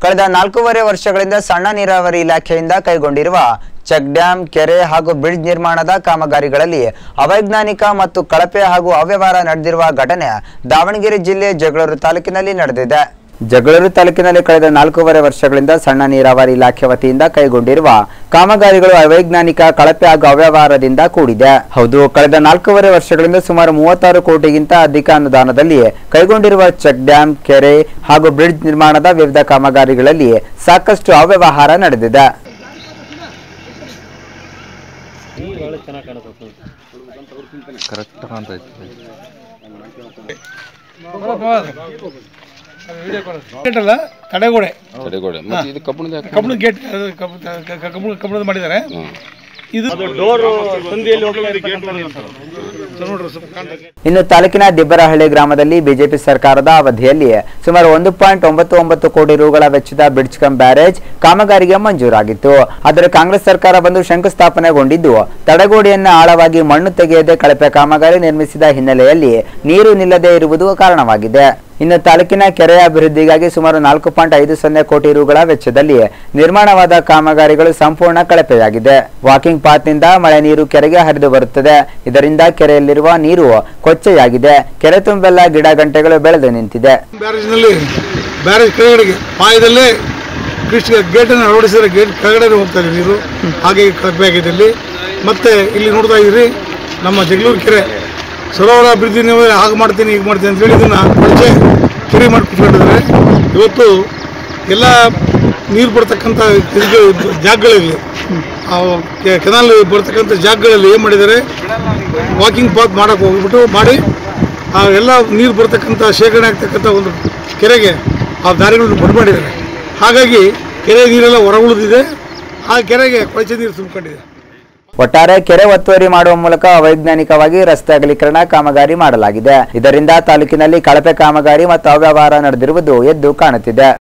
ಕಳೆದ ನಾಲ್ಕೂವರೆ ವರ್ಷಗಳಿಂದ ಸಣ್ಣ ನೀರಾವರಿ ಇಲಾಖೆಯಿಂದ ಕೈಗೊಂಡಿರುವ ಚೆಕ್ ಡ್ಯಾಂ ಕೆರೆ ಹಾಗೂ ಬ್ರಿಡ್ಜ್ ನಿರ್ಮಾಣದ ಕಾಮಗಾರಿಗಳಲ್ಲಿ ಅವೈಜ್ಞಾನಿಕ ಮತ್ತು ಕಳಪೆ ಹಾಗೂ ಅವ್ಯವಹಾರ ನಡೆದಿರುವ ಘಟನೆ ದಾವಣಗೆರೆ ಜಿಲ್ಲೆ ಜಗಳೂರು ತಾಲೂಕಿನಲ್ಲಿ ನಡೆದಿದೆ ಜಗಳೂರು ತಾಲೂಕಿನಲ್ಲಿ ಕಳೆದ ನಾಲ್ಕೂವರೆ ವರ್ಷಗಳಿಂದ ಸಣ್ಣ ನೀರಾವರಿ ಇಲಾಖೆ ವತಿಯಿಂದ ಕೈಗೊಂಡಿರುವ ಕಾಮಗಾರಿಗಳು ಅವೈಜ್ಞಾನಿಕ ಕಳಪೆ ಹಾಗೂ ಅವ್ಯವಹಾರದಿಂದ ಕೂಡಿದೆ ಹೌದು ಕಳೆದ ನಾಲ್ಕೂವರೆ ವರ್ಷಗಳಿಂದ ಸುಮಾರು ಮೂವತ್ತಾರು ಕೋಟಿಗಿಂತ ಅಧಿಕ ಅನುದಾನದಲ್ಲಿ ಕೈಗೊಂಡಿರುವ ಚೆಕ್ ಡ್ಯಾಂ ಕೆರೆ ಹಾಗೂ ಬ್ರಿಡ್ಜ್ ನಿರ್ಮಾಣದ ವಿವಿಧ ಕಾಮಗಾರಿಗಳಲ್ಲಿ ಸಾಕಷ್ಟು ಅವ್ಯವಹಾರ ನಡೆದಿದೆ ಕರೆಕ್ಟ್ ಕಾಣ್ತೈತಿ ಗೇಟ್ ಅಲ್ಲ ತಡೆಗೋಡೆ ತಡೆಗೋಡೆ ಮತ್ತೆ ಇದು ಕಬ್ಬಣದ ಯಾಕೆ? ಕಬ್ಬಣ ಗೇಟ್ ಕಬ್ಬಣ ಕಬ್ಬಣದ ಮಾಡಿದ್ದಾರೆ ಇದು ನೋಡ್ರಿ ಸ್ವಲ್ಪ ಕಾಣ್ತದೆ. ಇನ್ನು ತಾಲೂಕಿನ ದಿಬ್ಬರಹಳ್ಳಿ ಗ್ರಾಮದಲ್ಲಿ ಬಿಜೆಪಿ ಸರ್ಕಾರದ ಅವಧಿಯಲ್ಲಿ ಸುಮಾರು ಒಂದು ಪಾಯಿಂಟ್ ಒಂಬತ್ತು ಒಂಬತ್ತು ಕೋಟಿ ರುಗಳ ವೆಚ್ಚದ ಬ್ರಿಡ್ಜ್ ಕಮ್ ಬ್ಯಾರೇಜ್ ಕಾಮಗಾರಿಗೆ ಮಂಜೂರಾಗಿತ್ತು ಆದರೆ ಕಾಂಗ್ರೆಸ್ ಸರ್ಕಾರ ಬಂದು ಶಂಕುಸ್ಥಾಪನೆಗೊಂಡಿದ್ದು ತಡೆಗೋಡೆಯನ್ನು ಆಳವಾಗಿ ಮಣ್ಣು ತೆಗೆಯದೆ ಕಳಪೆ ಕಾಮಗಾರಿ ನಿರ್ಮಿಸಿದ ಹಿನ್ನೆಲೆಯಲ್ಲಿ ನೀರು ನಿಲ್ಲದೆ ಇರುವುದು ಕಾರಣವಾಗಿದೆ ಇನ್ನು ತಾಲೂಕಿನ ಕೆರೆಯ ಅಭಿವೃದ್ಧಿಗಾಗಿ ಸುಮಾರು ನಾಲ್ಕು ಪಾಯಿಂಟ್ ಐದು ಸೊನ್ನೆ ಕೋಟಿ ರುಗಳ ವೆಚ್ಚದಲ್ಲಿ ನಿರ್ಮಾಣವಾದ ಕಾಮಗಾರಿಗಳು ಸಂಪೂರ್ಣ ಕಳಪೆಯಾಗಿದೆ ವಾಕಿಂಗ್ ಪಾತ್ನಿಂದ ಮಳೆ ನೀರು ಕೆರೆಗೆ ಹರಿದು ಬರುತ್ತದೆ ಇದರಿಂದ ಕೆರೆಯಲ್ಲಿರುವ ನೀರು ಕೊಚ್ಚೆಯಾಗಿದೆ ಕೆರೆ ತುಂಬೆಲ್ಲ ಗಿಡ ಗಂಟೆಗಳು ಬೆಳೆದು ನಿಂತಿದೆ ಬ್ಯಾರೇಜ್ನಲ್ಲಿ ಬ್ಯಾರೇಜ್ ಕೆಳಗಡೆಗೆ ಪಾಯದಲ್ಲೇ ಕೃಷ್ಣ ಗೇಟನ್ನು ಅಳವಡಿಸಿದ್ರೆ ಗೇಟ್ ಕೆಳಗಡೆ ಹೋಗ್ತಾ ಇದೆ ನೀರು ಹಾಗೆ ಕಳಪೆ ಆಗಿದೆ ಇಲ್ಲಿ ಮತ್ತೆ ಇಲ್ಲಿ ನೋಡ್ತಾ ಇದ್ರಿ ನಮ್ಮ ಜಗಳೂರು ಕೆರೆ ಸರೋವರ ಅಭಿವೃದ್ಧಿ ನೀವು ಹಾಗೆ ಮಾಡ್ತೀನಿ ಹೀಗೆ ಮಾಡ್ತೀನಿ ಅಂತ ಹೇಳಿ ಇದನ್ನು ಕೊಳಚೆ ಕೆರೆ ಮಾಡಿ ಕುತ್ಕೊಂಡಿದ್ದಾರೆ ಇವತ್ತು ಎಲ್ಲ ನೀರು ಬರ್ತಕ್ಕಂಥ ಇದಕ್ಕೆ ಜಾಗಗಳಲ್ಲಿ ಆ ಕೆ- ಕೆನಾಲ್ ಬರ್ತಕ್ಕಂಥ ಜಾಗಗಳಲ್ಲಿ ಏನು ಮಾಡಿದ್ದಾರೆ ವಾಕಿಂಗ್ ಪಾತ್ ಮಾಡೋಕೆ ಹೋಗ್ಬಿಟ್ಟು ಮಾಡಿ ಆ ಎಲ್ಲ ನೀರು ಬರ್ತಕ್ಕಂಥ ಶೇಖರಣೆ ಆಗ್ತಕ್ಕಂಥ ಒಂದು ಕೆರೆಗೆ ಆ ದಾರಿಗಳನ್ನು ಬಂದ್ ಮಾಡಿದ್ದಾರೆ ಹಾಗಾಗಿ ಕೆರೆ ನೀರೆಲ್ಲ ಹೊರ ಉಳಿದಿದೆ ಆ ಕೆರೆಗೆ ಕೊಳಚೆ ನೀರು ತುಂಬಿಕೊಂಡಿದೆ ಒಟ್ಟಾರೆ ಕೆರೆ ಒತ್ತುವರಿ ಮಾಡುವ ಮೂಲಕ ಅವೈಜ್ಞಾನಿಕವಾಗಿ ರಸ್ತೆ ಅಗಲೀಕರಣ ಕಾಮಗಾರಿ ಮಾಡಲಾಗಿದೆ ಇದರಿಂದ ತಾಲೂಕಿನಲ್ಲಿ ಕಳಪೆ ಕಾಮಗಾರಿ ಮತ್ತು ಅವ್ಯವಹಾರ ನಡೆದಿರುವುದು ಎದ್ದು ಕಾಣುತ್ತಿದೆ